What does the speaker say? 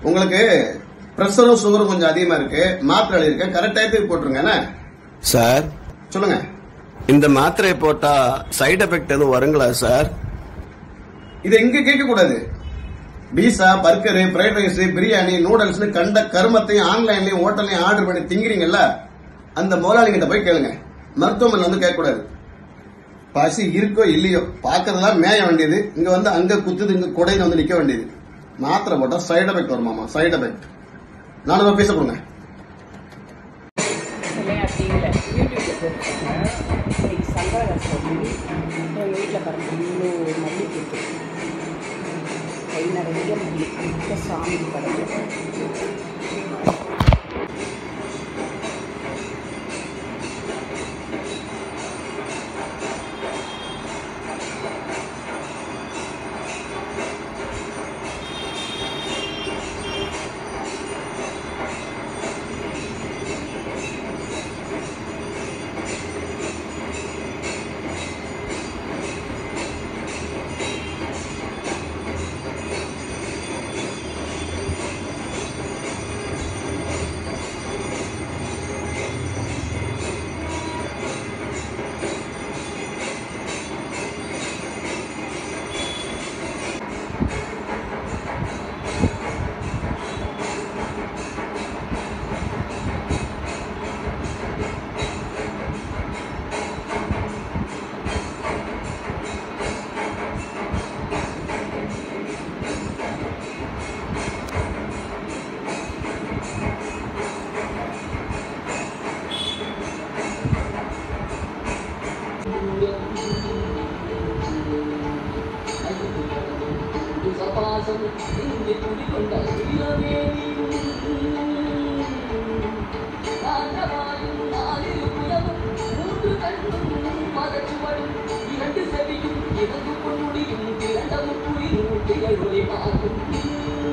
உங்களுக்கு பிரஷரும் சுகரும் கொஞ்சம் அதிகமா இருக்கு மாத்திரை எழுதியிருக்கேன் கரெக்ட் டயத்துக்கு போட்டுருங்க என்ன? சார் சொல்லுங்க இந்த மாத்திரையை போட்டா சைடு எஃபெக்ட் எதுவும் வருங்களா சார் இதை இங்க கேட்க கூடாது pizza burger fried rice biryani noodles கண்ட கருமத்தையும் ஆன்லைன்லயும் ஹோட்டல்லையும் ஆர்டர் பண்ணி திங்கிறீங்கல்ல அந்த முதலாளிகிட்ட போய் கேளுங்க மருத்துவமனை வந்து கேட்க கூடாது பசி இருக்கோ இல்லையோ பார்க்கறதெல்லாம் மேய வேண்டியது இங்க வந்து அங்க குத்துது இங்க கொடையில வந்து நிக்க வேண்டியது மாத்திரை போட்டா சைடு எஃபெக்ட் வருமாமா சைடு எஃபெக்ட் நானும் பேச கொடுங்க இல்லையா டிவியில் யூடியூப்பில் போட்டுருக்காங்க இன்னைக்கு சங்கரகா சொல்லி எங்கள் வீட்டில் பாருங்க இவ்வளோ மல்லி இருக்கு கை நிறைய மல்லி இந்த சாமி படம் இரண்டு செவியும் இறந்து பொன்முடியும் திரண்ட முப்புரி நூற்றிகள் ஒளி பார்க்கும்